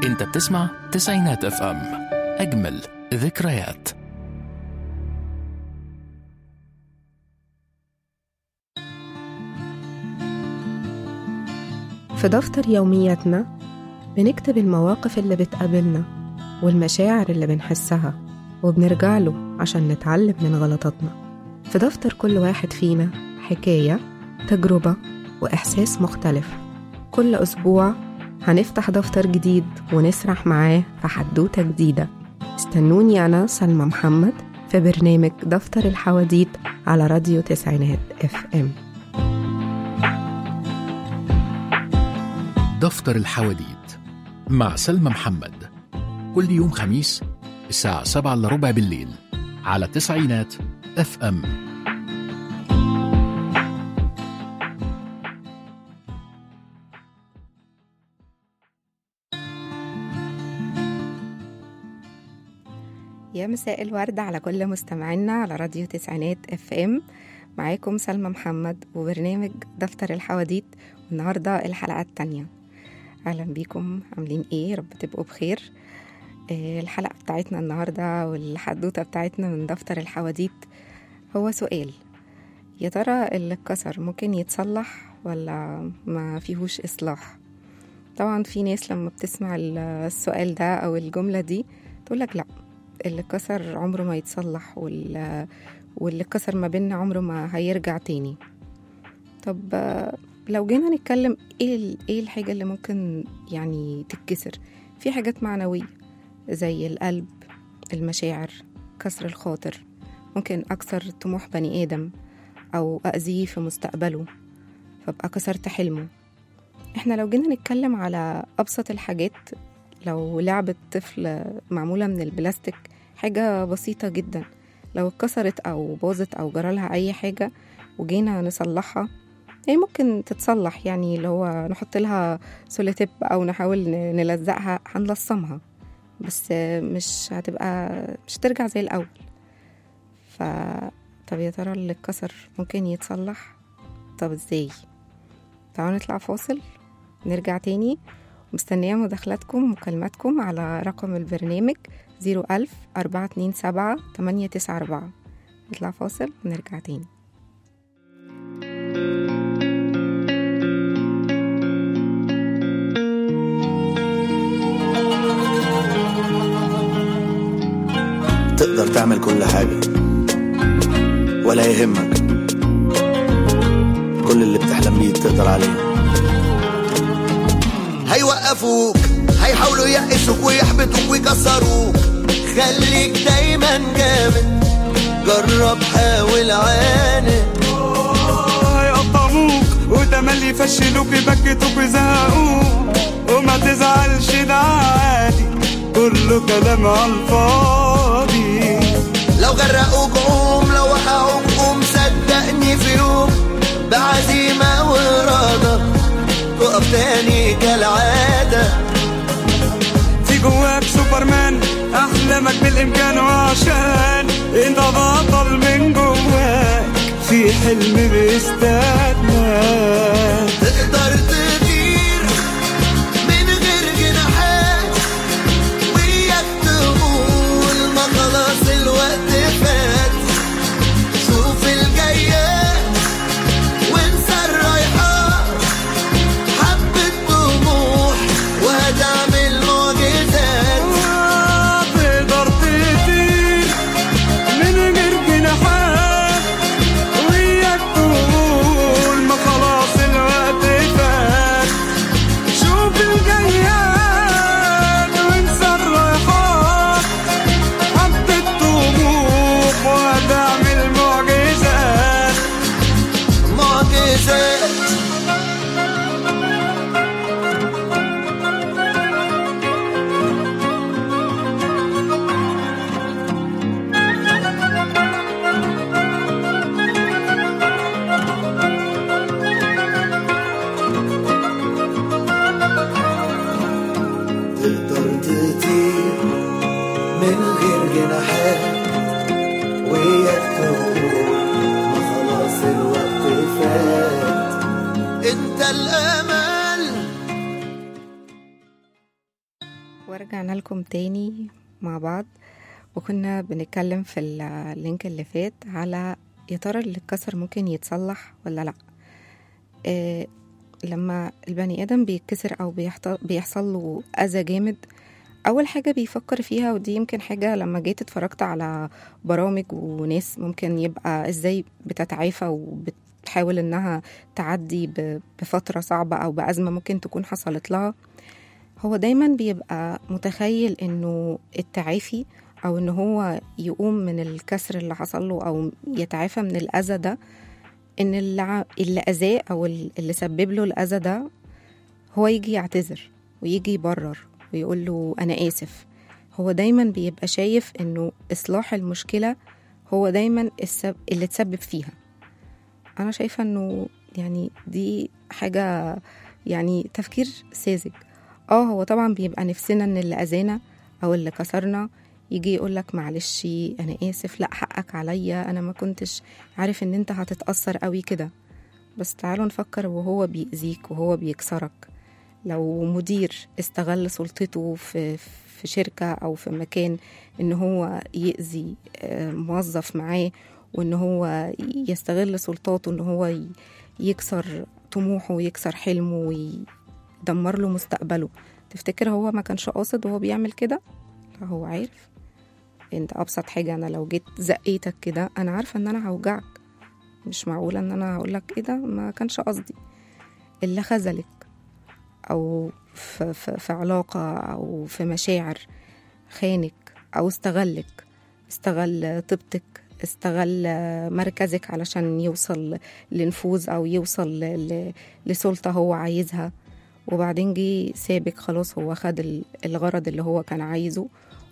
انت بتسمع تسعينات اف ام اجمل ذكريات في دفتر يومياتنا بنكتب المواقف اللي بتقابلنا والمشاعر اللي بنحسها وبنرجع له عشان نتعلم من غلطاتنا في دفتر كل واحد فينا حكاية تجربة وإحساس مختلف كل أسبوع هنفتح دفتر جديد ونسرح معاه في حدوتة جديدة استنوني أنا سلمى محمد في برنامج دفتر الحواديت على راديو تسعينات اف ام دفتر الحواديت مع سلمى محمد كل يوم خميس الساعة 7 إلا ربع بالليل على تسعينات اف ام يا مساء الورد على كل مستمعينا على راديو تسعينات اف ام معاكم سلمى محمد وبرنامج دفتر الحواديت والنهاردة الحلقة التانية أهلا بيكم عاملين ايه رب تبقوا بخير آه، الحلقة بتاعتنا النهاردة والحدوتة بتاعتنا من دفتر الحواديت هو سؤال يا ترى اللي اتكسر ممكن يتصلح ولا ما فيهوش إصلاح طبعا في ناس لما بتسمع ال- السؤال ده أو الجملة دي تقولك لأ اللي اتكسر عمره ما يتصلح وال- واللي اتكسر ما بيننا عمره ما هيرجع تاني طب آه، لو جينا نتكلم ايه ال- ايه الحاجة اللي ممكن يعني تتكسر في حاجات معنوية زي القلب المشاعر كسر الخاطر ممكن أكسر طموح بني آدم أو أذيه في مستقبله فأبقى كسرت حلمه احنا لو جينا نتكلم على أبسط الحاجات لو لعبة طفل معمولة من البلاستيك حاجة بسيطة جدا لو اتكسرت أو باظت أو جرالها أي حاجة وجينا نصلحها هي ممكن تتصلح يعني اللي هو نحط لها سوليتيب أو نحاول ن- نلزقها هنلصمها بس مش هتبقى مش هترجع زي الأول ف طب يا ترى اللي اتكسر ممكن يتصلح طب ازاي تعالوا نطلع فاصل نرجع تاني مستنية مداخلاتكم ومكالماتكم على رقم البرنامج 01000 427 894 نطلع فاصل ونرجع تاني تقدر تعمل كل حاجة ولا يهمك كل اللي بتحلم بيه تقدر عليه هيوقفوك هيحاولوا يقسوك ويحبطوك ويكسروك خليك دايما جامد جرب حاول عاند هيقطعوك وتملي يفشلوك يبكتوك ويزهقوك وما تزعلش ده عادي كله كلام على الفاضي لو غرقوك قوم لو وقعوك قوم صدقني في يوم بعزيمة وإرادة تقف تاني كالعادة في جواك سوبرمان احلامك بالامكان وعشان انت بطل من جواك في حلم بيستناك تقدر تطير من غير جناحات وياك تقول ما خلاص الوقت فات شوف الجايات وانسى الرايحات حبة طموح وهتعمل معجزات تقدر تطير من غير جناحات وياك تقول ما خلاص الوقت فات شوف الجياد وانسى الرايحات حبة طموح وهتعمل معجزات معجزات تقدر تطير من غير جناحات وياك تقول ما خلاص الوقت فات انت الامل ورجعنا لكم تاني مع بعض وكنا بنتكلم في اللينك اللي فات على يا ترى اللي اتكسر ممكن يتصلح ولا لا إيه لما البني ادم بيتكسر او بيحط- بيحصل له اذى جامد اول حاجه بيفكر فيها ودي يمكن حاجه لما جيت اتفرجت على برامج وناس ممكن يبقى ازاي بتتعافى وبتحاول انها تعدي ب- بفتره صعبه او بازمه ممكن تكون حصلت لها هو دايما بيبقى متخيل انه التعافي او ان هو يقوم من الكسر اللي حصل له او يتعافى من الاذى ده ان اللي, ع- اللي اذاه او اللي سبب له الاذى ده هو يجي يعتذر ويجي يبرر ويقول له انا اسف هو دايما بيبقى شايف انه اصلاح المشكله هو دايما السب... اللي تسبب فيها انا شايفه انه يعني دي حاجه يعني تفكير ساذج اه هو طبعا بيبقى نفسنا ان اللي اذانا او اللي كسرنا يجي يقولك معلش انا اسف لا حقك عليا انا ما كنتش عارف ان انت هتتاثر قوي كده بس تعالوا نفكر وهو بيأذيك وهو بيكسرك لو مدير استغل سلطته في في شركة أو في مكان إن هو يأذي آه، موظف معاه وإن هو يستغل سلطاته إن هو ي- يكسر طموحه ويكسر حلمه ويدمر له مستقبله تفتكر هو ما كانش قاصد وهو بيعمل كده لا هو عارف انت ابسط حاجه انا لو جيت زقيتك كده انا عارفه ان انا هوجعك مش معقوله ان انا هقولك ايه ده ما كانش قصدي اللي خذلك او في, في, في علاقه او في مشاعر خانك او استغلك استغل طيبتك استغل مركزك علشان يوصل لنفوذ او يوصل ل- ل- لسلطه هو عايزها وبعدين جه سابك خلاص هو خد ال- الغرض اللي هو كان عايزه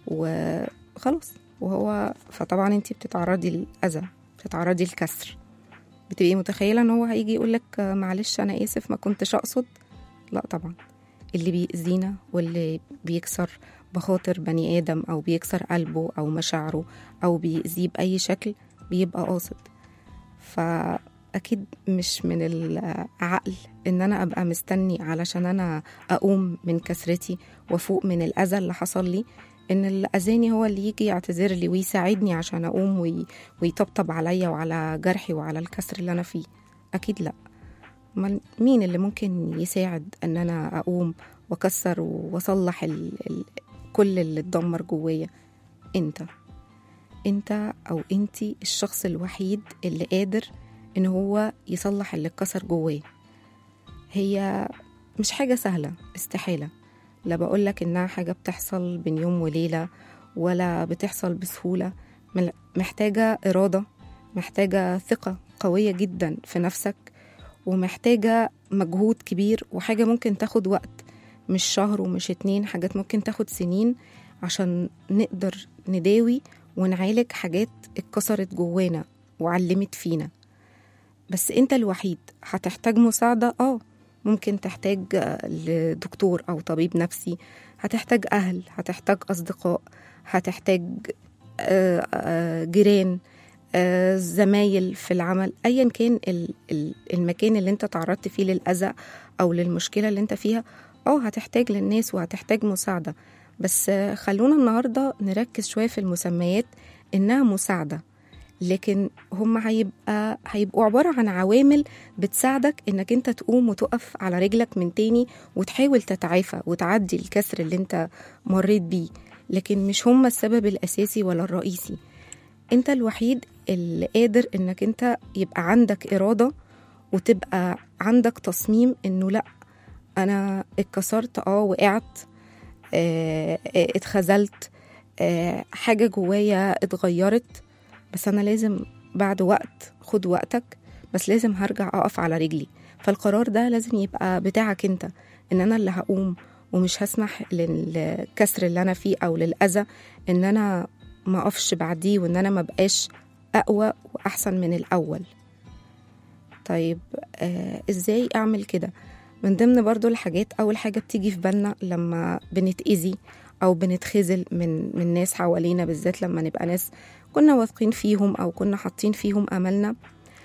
وخلاص وهو فطبعا انت بتتعرضي للأذى بتتعرضي للكسر بتبقي متخيلة ان هو هيجي يقولك آه، معلش انا اسف ما كنتش اقصد لا طبعا اللي بيأذينا واللي بيكسر بخاطر بني آدم أو بيكسر قلبه أو مشاعره أو بيأذيه بأي شكل بيبقى قاصد فأكيد مش من العقل إن أنا أبقى مستني علشان أنا أقوم من كسرتي وأفوق من الأذى اللي حصل لي إن اللي أذاني هو اللي يجي يعتذر لي ويساعدني عشان أقوم وي... ويطبطب عليا وعلى جرحي وعلى الكسر اللي أنا فيه أكيد لأ أمال مين اللي ممكن يساعد ان انا اقوم واكسر واصلح ال... ال... كل اللي اتدمر جوايا انت انت او انتي الشخص الوحيد اللي قادر ان هو يصلح اللي اتكسر جواه هي مش حاجة سهلة استحالة لا بقولك انها حاجة بتحصل بين يوم وليلة ولا بتحصل بسهولة مل- محتاجة إرادة محتاجة ثقة قوية جدا في نفسك ومحتاجة مجهود كبير وحاجة ممكن تاخد وقت مش شهر ومش اتنين حاجات ممكن تاخد سنين عشان نقدر نداوي ونعالج حاجات اتكسرت جوانا وعلمت فينا بس انت الوحيد هتحتاج مساعدة اه ممكن تحتاج آه، لدكتور أو طبيب نفسي هتحتاج أهل هتحتاج أصدقاء هتحتاج آه، آه، جيران آه، زمايل في العمل ايا كان ال- ال- المكان اللي انت تعرضت فيه للاذى او للمشكله اللي انت فيها اه هتحتاج للناس وهتحتاج مساعده بس آه، خلونا النهارده نركز شويه في المسميات انها مساعده لكن هم هيبقى هيبقوا عباره عن عوامل بتساعدك انك انت تقوم وتقف على رجلك من تاني وتحاول تتعافى وتعدي الكسر اللي انت مريت بيه لكن مش هم السبب الاساسي ولا الرئيسي انت الوحيد اللي قادر انك انت يبقى عندك اراده وتبقى عندك تصميم انه لا انا اتكسرت اه وقعت آه آه، اتخذلت آه حاجه جوايا اتغيرت بس انا لازم بعد وقت خد وقتك بس لازم هرجع اقف على رجلي فالقرار ده لازم يبقى بتاعك انت ان انا اللي هقوم ومش هسمح للكسر اللي انا فيه او للاذى ان انا ما اقفش بعديه وان انا ما بقاش اقوى واحسن من الاول طيب آه ازاي اعمل كده من ضمن برضو الحاجات اول حاجه بتيجي في بالنا لما بنتاذي او بنتخذل من من ناس حوالينا بالذات لما نبقى ناس كنا واثقين فيهم او كنا حاطين فيهم املنا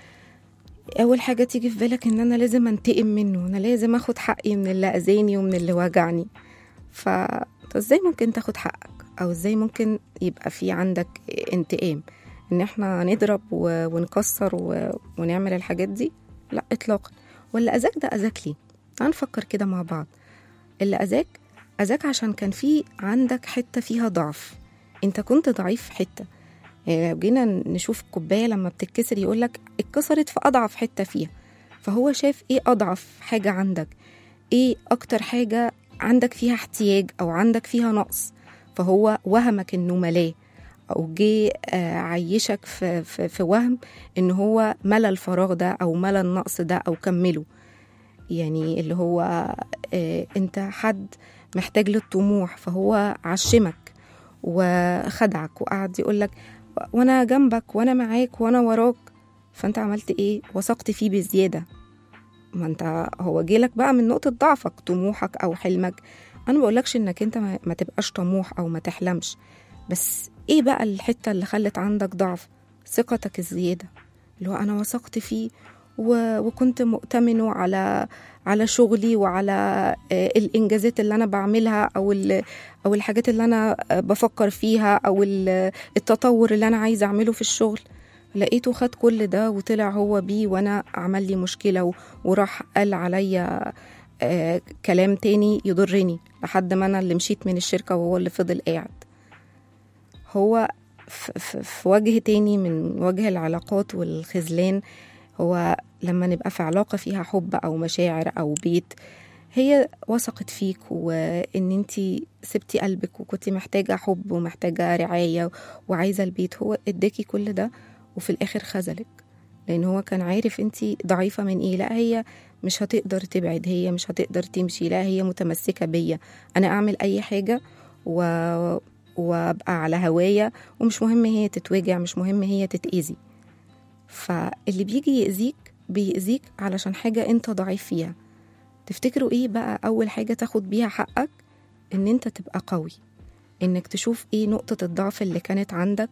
اول حاجه تيجي في بالك ان انا لازم انتقم منه انا لازم اخد حقي من اللي اذاني ومن اللي وجعني ف طب ازاي ممكن تاخد حقك او ازاي ممكن يبقى في عندك انتقام ان احنا نضرب و- ونكسر و- ونعمل الحاجات دي لا اطلاقا واللي اذاك ده اذاك ليه تعال نفكر كده مع بعض اللي اذاك اذاك عشان كان في عندك حته فيها ضعف انت كنت ضعيف في حته يعني لو جينا نشوف الكوبايه لما بتتكسر يقولك اتكسرت في اضعف حته فيها فهو شاف ايه اضعف حاجه عندك ايه اكتر حاجه عندك فيها احتياج او عندك فيها نقص فهو وهمك انه ملاه او جه آه، عيشك في, في, في وهم ان هو ملا الفراغ ده او ملا النقص ده او كمله يعني اللي هو آه، انت حد محتاج للطموح فهو عشمك وخدعك وقعد يقولك وانا جنبك وانا معاك وانا وراك فانت عملت ايه وثقت فيه بزياده ما انت هو جيلك بقى من نقطه ضعفك طموحك او حلمك انا ما بقولكش انك انت ما ما تبقاش طموح او ما تحلمش بس ايه بقى الحته اللي خلت عندك ضعف ثقتك الزياده اللي هو انا وثقت فيه و... وكنت مؤتمنه على على شغلي وعلى آه، الانجازات اللي انا بعملها او ال... او الحاجات اللي انا آه، بفكر فيها او ال- التطور اللي انا عايزه اعمله في الشغل لقيته خد كل ده وطلع هو بيه وانا عمل لي مشكله و... وراح قال عليا آه كلام تاني يضرني لحد ما انا اللي مشيت من الشركه وهو اللي فضل قاعد هو في, في, في وجه تاني من وجه العلاقات والخذلان هو لما نبقى في علاقة فيها حب أو مشاعر أو بيت هي وثقت فيك وإن انتي سبتي قلبك وكنتي محتاجة حب ومحتاجة رعاية وعايزة البيت هو اداكي كل ده وفي الآخر خذلك لأن هو كان عارف انتي ضعيفة من ايه لا هي مش هتقدر تبعد هي مش هتقدر تمشي لا هي متمسكة بيا أنا أعمل أي حاجة و... وابقى على هوايا ومش مهم هي تتوجع مش مهم هي تتأذي فاللي بيجي يأذيك بيأذيك علشان حاجة انت ضعيف فيها تفتكروا ايه بقى أول حاجة تاخد بيها حقك ان انت تبقى قوي انك تشوف ايه نقطة الضعف اللي كانت عندك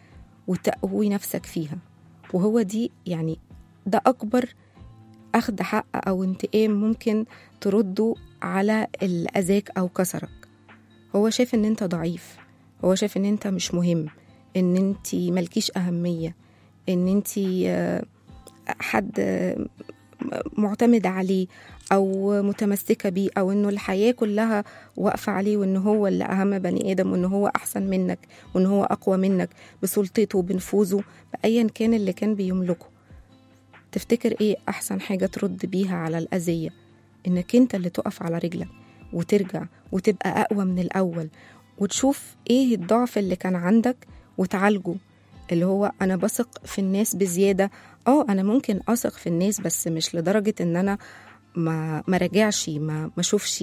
وتقوي نفسك فيها وهو دي يعني ده أكبر أخد حق أو انتقام ممكن ترده على اللي أذاك أو كسرك هو شايف ان انت ضعيف هو شايف ان انت مش مهم ان انت ملكيش أهمية ان انت آه، حد آه، معتمد عليه او متمسكه بيه او انه الحياه كلها واقفه عليه وان هو اللي اهم بني ادم وان هو احسن منك وان هو اقوى منك بسلطته بنفوذه بايا كان اللي كان بيملكه تفتكر ايه احسن حاجه ترد بيها على الاذيه انك انت اللي تقف على رجلك وترجع وتبقى اقوى من الاول وتشوف ايه الضعف اللي كان عندك وتعالجه اللي هو انا بثق في الناس بزياده اه انا ممكن اثق في الناس بس مش لدرجه ان انا ما ما راجعش ما ما اشوفش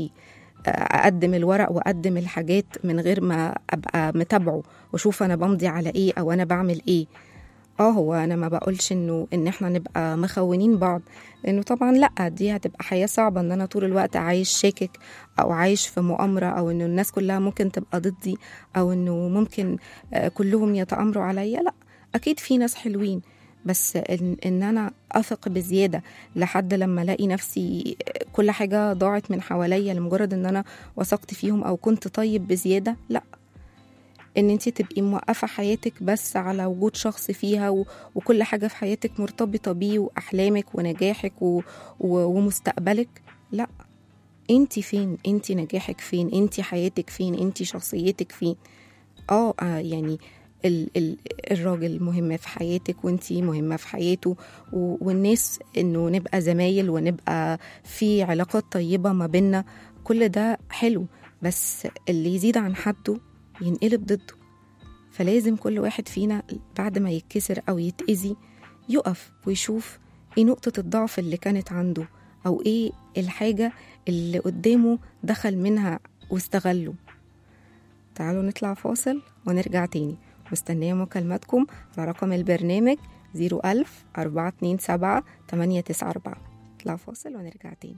اقدم الورق واقدم الحاجات من غير ما ابقى متابعه واشوف انا بمضي على ايه او انا بعمل ايه اه هو انا ما بقولش انه ان احنا نبقى مخونين بعض لانه طبعا لا دي هتبقى حياه صعبه ان انا طول الوقت عايش شاكك او عايش في مؤامره او انه الناس كلها ممكن تبقى ضدي او انه ممكن آه، كلهم يتامروا عليا لا اكيد في ناس حلوين بس ان, إن انا اثق بزياده لحد لما الاقي نفسي كل حاجه ضاعت من حواليا لمجرد ان انا وثقت فيهم او كنت طيب بزياده لا ان انت تبقي موقفه حياتك بس على وجود شخص فيها و... وكل حاجه في حياتك مرتبطه بيه واحلامك ونجاحك و... و... ومستقبلك لا انت فين انت نجاحك فين انت حياتك فين انت شخصيتك فين اه آه، يعني ال ال الراجل مهم في حياتك وانتي مهمة في حياته و- والناس انه نبقى زمايل ونبقى في علاقات طيبة ما بينا كل ده حلو بس اللي يزيد عن حده ينقلب ضده فلازم كل واحد فينا بعد ما يتكسر او يتأذي يقف ويشوف ايه نقطة الضعف اللي كانت عنده او ايه الحاجة اللي قدامه دخل منها واستغله تعالوا نطلع فاصل ونرجع تاني مستنية مكالماتكم على رقم البرنامج 01000 427 894 نطلع فاصل ونرجع تاني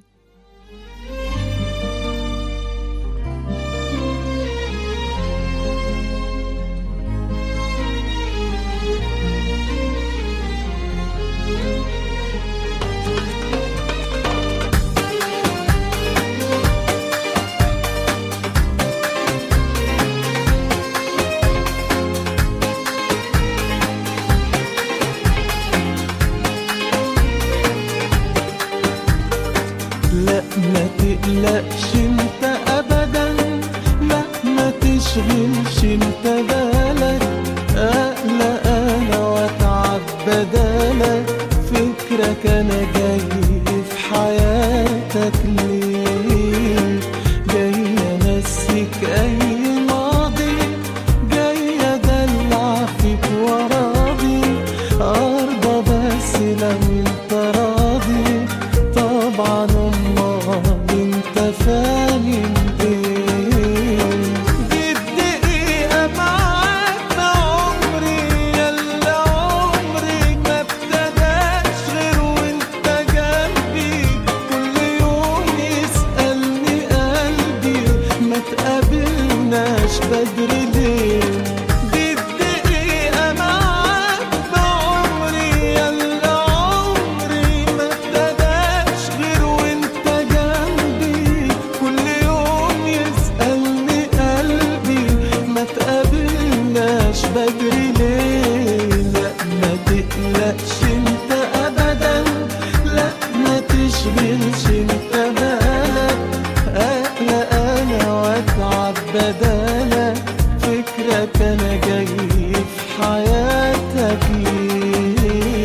لا ما تقلقش انت ابدا لا ما تشغلش انت بالك اقلق انا واتعب بدالك فكرك انا جاي في حياتك ليه جاي امسك اي ماضي جاي ادلع فيك وراضي ارضى بس لو انت راضي طبعا امال انت فاهم ايه دي الدقيقة معاك عمري يلا عمري ما ابتداش غير وانت جنبي كل يوم يسألني قلبي ما تقابلناش بدري ليه دي الدقيقة معاك بعمري يلا عمري ما ابتداش غير وانت جنبي كل يوم يسألني قلبي ما تقابلناش بدري ليه لا ما تقلقش انت ابدا لا ما تشغلش انت بالك اقلق انا واتعب بدالك فكرك انا جاي في حياتك ليه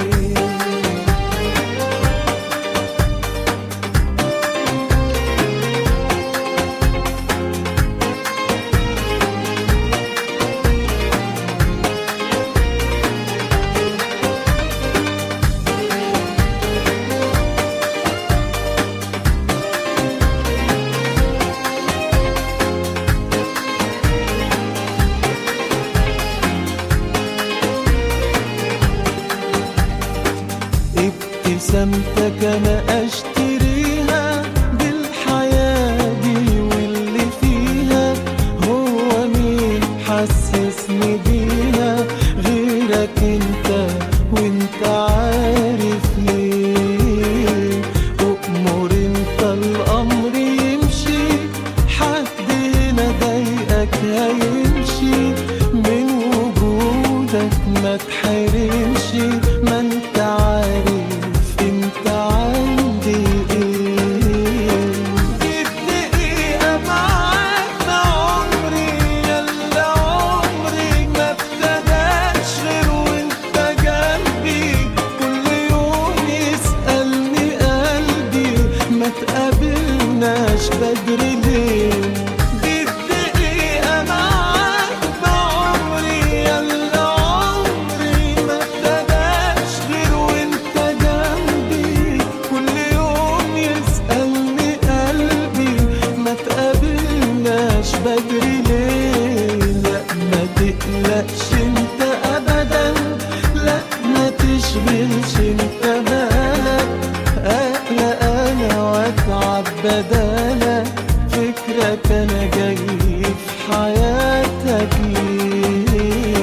ابتسامتك انا اشتريها بالحياة دي واللي فيها هو مين حسسني بيها غيرك انت وانت عارف ليه أؤمر انت الامر يمشي حد هنا ضايقك هيمشي من وجودك ما تحرمش ما انت عارف انت عندي ايه دي الدقيقة معاك عمري يلا عمري ما ابتداش غير وانت جنبي كل يوم يسألني قلبي ما تقابلناش بدري ليه دي الدقيقة معاك بعمري يلا عمري ما ابتداش غير وانت جنبي كل يوم يسألني قلبي ما تقابلناش بدري ليه لا ما تقلقش انت ابدا لا ما تشغلش انت بالك اقلق انا واتعب بدالك فكرك انا جاي في حياتك ليه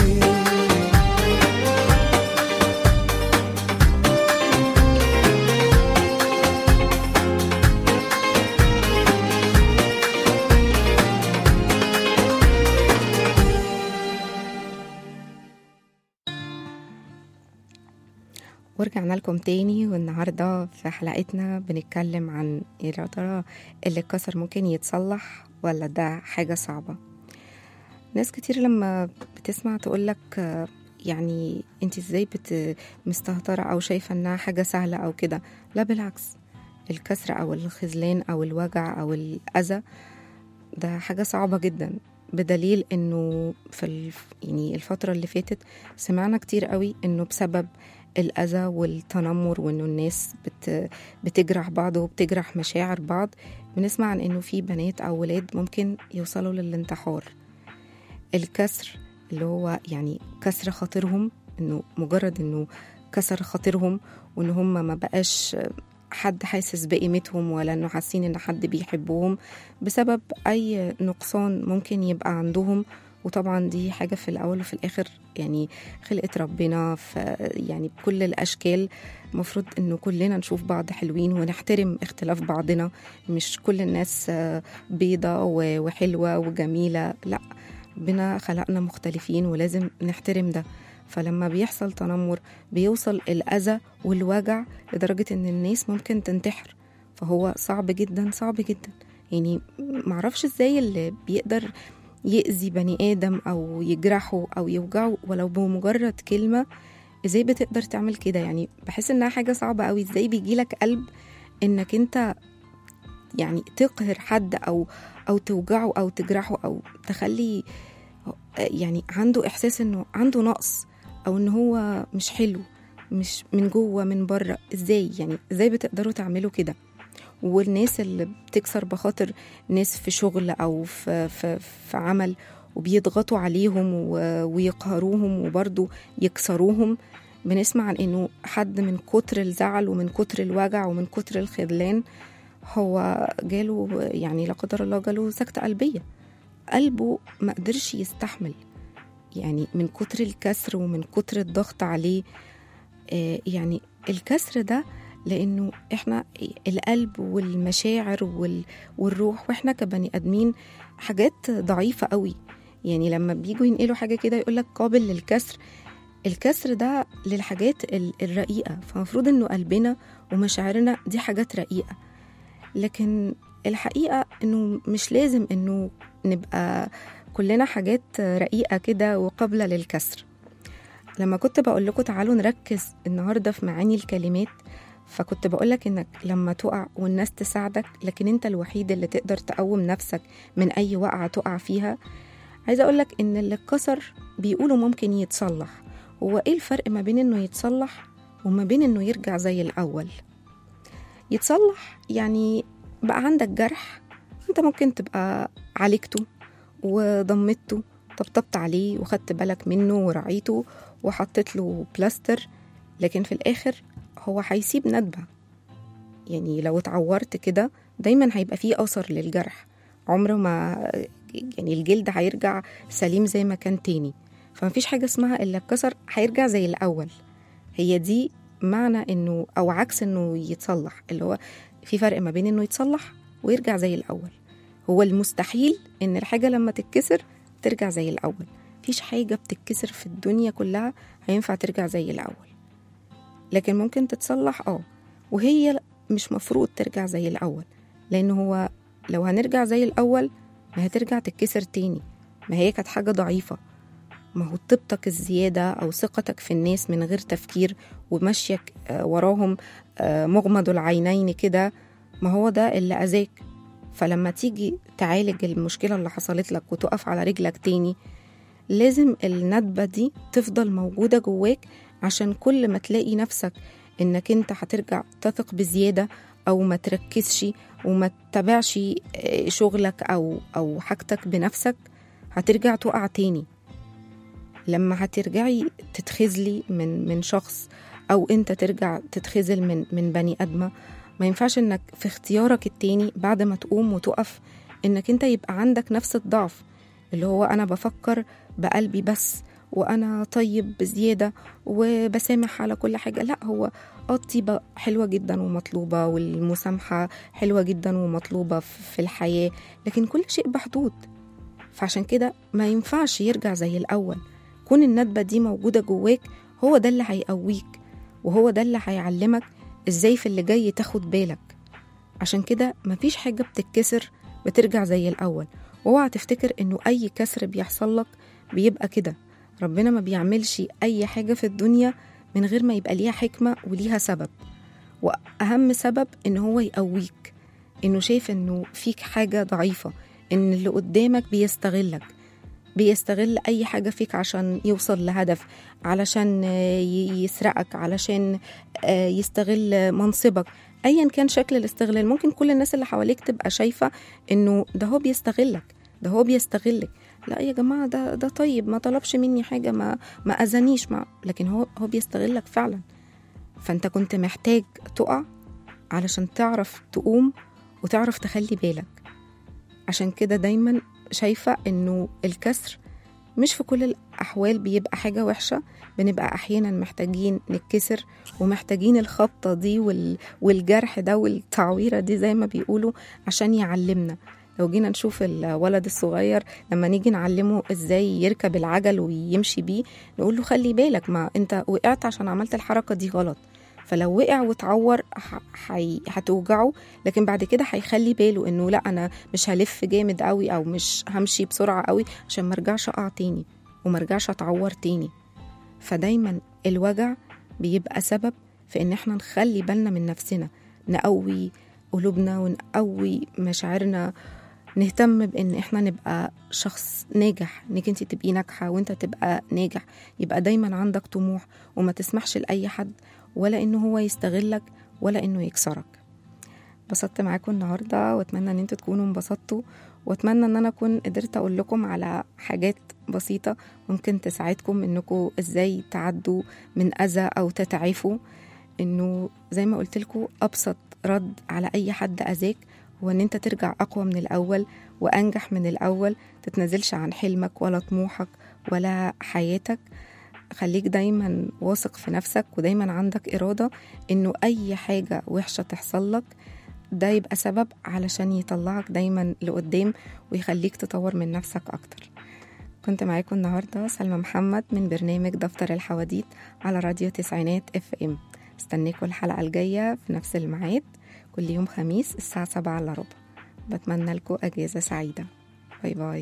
ورجعنا لكم تاني والنهاردة في حلقتنا بنتكلم عن يا ترى اللي اتكسر ممكن يتصلح ولا ده حاجة صعبة ناس كتير لما بتسمع تقولك آه، يعني انت ازاي بت مستهترة او شايفة انها حاجة سهلة او كده لا بالعكس الكسر او الخذلان او الوجع او الاذى ده حاجة صعبة جدا بدليل انه في الف... يعني الفترة اللي فاتت سمعنا كتير قوي انه بسبب الأذى والتنمر وإنه الناس بت... بتجرح بعض وبتجرح مشاعر بعض بنسمع عن إنه في بنات أو ولاد ممكن يوصلوا للانتحار الكسر اللي هو يعني كسر خاطرهم إنه مجرد إنه كسر خاطرهم وإن هم ما بقاش حد حاسس بقيمتهم ولا إنه حاسين إن حد بيحبهم بسبب أي نقصان ممكن يبقى عندهم وطبعا دي حاجة في الأول وفي الآخر يعني خلقة ربنا في يعني بكل الأشكال المفروض إنه كلنا نشوف بعض حلوين ونحترم اختلاف بعضنا مش كل الناس آه، بيضة و- وحلوة وجميلة لا ربنا خلقنا مختلفين ولازم نحترم ده فلما بيحصل تنمر بيوصل الأذى والوجع لدرجة إن الناس ممكن تنتحر فهو صعب جدا صعب جدا يعني معرفش ازاي اللي بيقدر يأذي بني آدم أو يجرحه أو يوجعه ولو بمجرد كلمة ازاي بتقدر تعمل كده يعني بحس انها حاجة صعبة قوي ازاي بيجيلك قلب انك انت يعني تقهر حد او او توجعه او تجرحه او تخلي يعني عنده احساس انه عنده نقص او ان هو مش حلو مش من جوه من بره ازاي يعني ازاي بتقدروا تعملوا كده والناس اللي بتكسر بخاطر ناس في شغل او في في, في عمل وبيضغطوا عليهم و- ويقهروهم وبرضه يكسروهم بنسمع عن انه حد من كتر الزعل ومن كتر الوجع ومن كتر الخذلان هو جاله يعني لا قدر الله جاله سكتة قلبية قلبه ما قدرش يستحمل يعني من كتر الكسر ومن كتر الضغط عليه آه، يعني الكسر ده لانه احنا القلب والمشاعر وال- والروح واحنا كبني ادمين حاجات ضعيفه قوي يعني لما بيجوا ينقلوا حاجه كده يقول لك قابل للكسر الكسر ده للحاجات ال- الرقيقه فمفروض انه قلبنا ومشاعرنا دي حاجات رقيقه لكن الحقيقه انه مش لازم انه نبقى كلنا حاجات رقيقه كده وقابله للكسر لما كنت بقول لكم تعالوا نركز النهارده في معاني الكلمات فكنت بقولك انك لما تقع والناس تساعدك لكن انت الوحيد اللي تقدر تقوم نفسك من اي وقعه تقع فيها عايزه اقولك ان اللي اتكسر بيقولوا ممكن يتصلح هو ايه الفرق ما بين انه يتصلح وما بين انه يرجع زي الاول يتصلح يعني بقى عندك جرح انت ممكن تبقى عالجته وضمته طبطبت عليه وخدت بالك منه ورعيته وحطيت له بلاستر لكن في الاخر هو هيسيب ندبة يعني لو اتعورت كده دايما هيبقى فيه أثر للجرح عمره ما يعني الجلد هيرجع سليم زي ما كان تاني فمفيش حاجة اسمها إلا اتكسر هيرجع زي الأول هي دي معنى إنه أو عكس إنه يتصلح اللي هو في فرق ما بين إنه يتصلح ويرجع زي الأول هو المستحيل إن الحاجة لما تتكسر ترجع زي الأول مفيش حاجة بتتكسر في الدنيا كلها هينفع ترجع زي الأول لكن ممكن تتصلح اه وهي مش مفروض ترجع زي الأول لأن هو لو هنرجع زي الأول ما هترجع تتكسر تاني ما هي كانت حاجة ضعيفة ما هو طيبتك الزيادة أو ثقتك في الناس من غير تفكير ومشيك آه، وراهم آه، مغمض العينين كده ما هو ده اللي أذاك فلما تيجي تعالج المشكلة اللي حصلت لك وتقف على رجلك تاني لازم الندبة دي تفضل موجودة جواك عشان كل ما تلاقي نفسك انك انت هترجع تثق بزيادة او ما تركزش وما تتابعش آه، شغلك او او حاجتك بنفسك هترجع تقع تاني لما هترجعي تتخذلي من من شخص او انت ترجع تتخذل من من بني ادمه ما ينفعش انك في اختيارك التاني بعد ما تقوم وتقف انك انت يبقى عندك نفس الضعف اللي هو انا بفكر بقلبي بس وانا طيب بزياده وبسامح على كل حاجه لا هو اه الطيبه حلوه جدا ومطلوبه والمسامحه حلوه جدا ومطلوبه في الحياه لكن كل شيء بحدود فعشان كده ما ينفعش يرجع زي الاول كون الندبه دي موجوده جواك هو ده اللي هيقويك وهو ده اللي هيعلمك ازاي في اللي جاي تاخد بالك عشان كده مفيش حاجه بتتكسر بترجع زي الاول واوعى تفتكر انه اي كسر بيحصل لك بيبقى كده ربنا ما بيعملش اي حاجه في الدنيا من غير ما يبقى ليها حكمه وليها سبب واهم سبب ان هو يقويك انه شايف انه فيك حاجه ضعيفه ان اللي قدامك بيستغلك بيستغل اي حاجه فيك عشان يوصل لهدف علشان آه، ي- يسرقك علشان آه، يستغل منصبك ايا كان شكل الاستغلال ممكن كل الناس اللي حواليك تبقى شايفه انه ده هو بيستغلك ده هو بيستغلك لا يا جماعه ده ده طيب ما طلبش مني حاجه ما ما اذانيش ما لكن هو هو بيستغلك فعلا فانت كنت محتاج تقع علشان تعرف تقوم وتعرف تخلي بالك عشان كده دايما شايفة انه الكسر مش في كل الأحوال بيبقى حاجة وحشة بنبقى أحيانا محتاجين نتكسر ومحتاجين الخبطة دي وال... والجرح ده والتعويرة دي زي ما بيقولوا عشان يعلمنا لو جينا نشوف الولد الصغير لما نيجي نعلمه ازاي يركب العجل ويمشي بيه نقول له خلي بالك ما انت وقعت عشان عملت الحركة دي غلط فلو وقع واتعور ح- حي... هتوجعه لكن بعد كده هيخلي باله انه لا انا مش هلف جامد قوي او مش همشي بسرعه قوي عشان ما ارجعش اقع تاني وما ارجعش اتعور تاني فدايما الوجع بيبقى سبب في ان احنا نخلي بالنا من نفسنا نقوي قلوبنا ونقوي مشاعرنا نهتم بان احنا نبقى شخص ناجح انك انت تبقي ناجحه وانت تبقى ناجح يبقى دايما عندك طموح وما تسمحش لاي حد ولا انه هو يستغلك ولا انه يكسرك انبسطت معاكم النهارده واتمنى ان انتوا تكونوا انبسطتوا واتمنى ان انا اكون قدرت اقول لكم على حاجات بسيطه ممكن تساعدكم انكم ازاي تعدوا من اذى او تتعافوا انه زي ما قلت لكم ابسط رد على اي حد اذاك هو ان انت ترجع اقوى من الاول وانجح من الاول تتنازلش عن حلمك ولا طموحك ولا حياتك خليك دايما واثق في نفسك ودايما عندك إرادة إنه أي حاجة وحشة تحصل لك ده يبقى سبب علشان يطلعك دايما لقدام ويخليك تطور من نفسك أكتر كنت معاكم النهاردة سلمى محمد من برنامج دفتر الحواديت على راديو تسعينات اف ام استنيكم الحلقة الجاية في نفس الميعاد كل يوم خميس الساعة سبعة إلا ربع بتمنى لكم أجازة سعيدة باي باي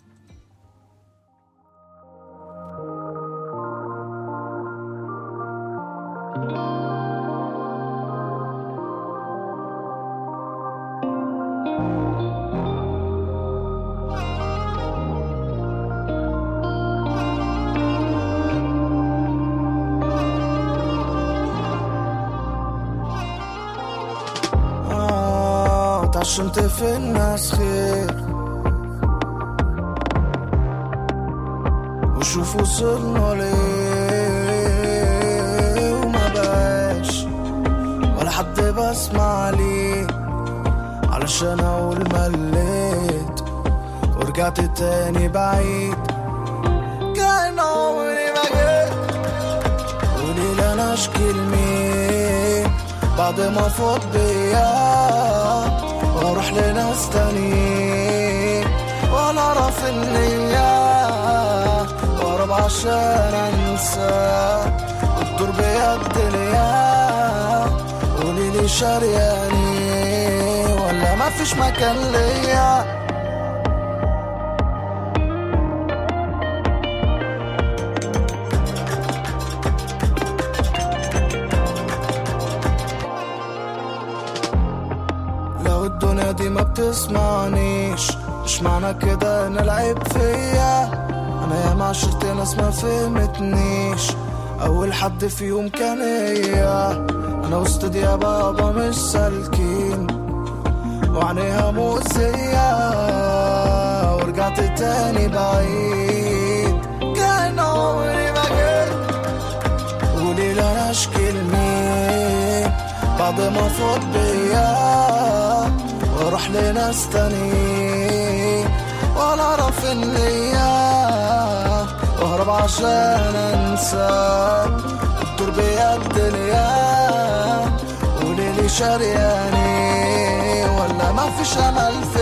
آه اتعشمت في الناس خير وشوف وصلنا ليه وما بقاش ولا حد بسمع ليه علشان اقول مليت ورجعت تاني بعيد كان عمري ما جيت قولي لي انا اشكي لمين بعد ما فوت بيا واروح لناس تانيين ولا اعرف النية واهرب عشان انسى وتدور بيا الدنيا قولي لي شرياني ولا ما فيش مكان ليا لو الدنيا دي ما بتسمعنيش مش معنى كده ان العيب فيا انا ياما عشرت ناس ما فهمتنيش اول حد فيهم كان هي انا وسط دي يا بابا مش سالكين وعينيها مؤذية ورجعت تاني بعيد كان عمري ما جيت قولي لي انا اشكي لمين بعد ما فوت بيا واروح لناس تانيين ولا اعرف النية واهرب عشان انسى وتدور بيا الدنيا قولي لي شرياني ولا ما فيش امل في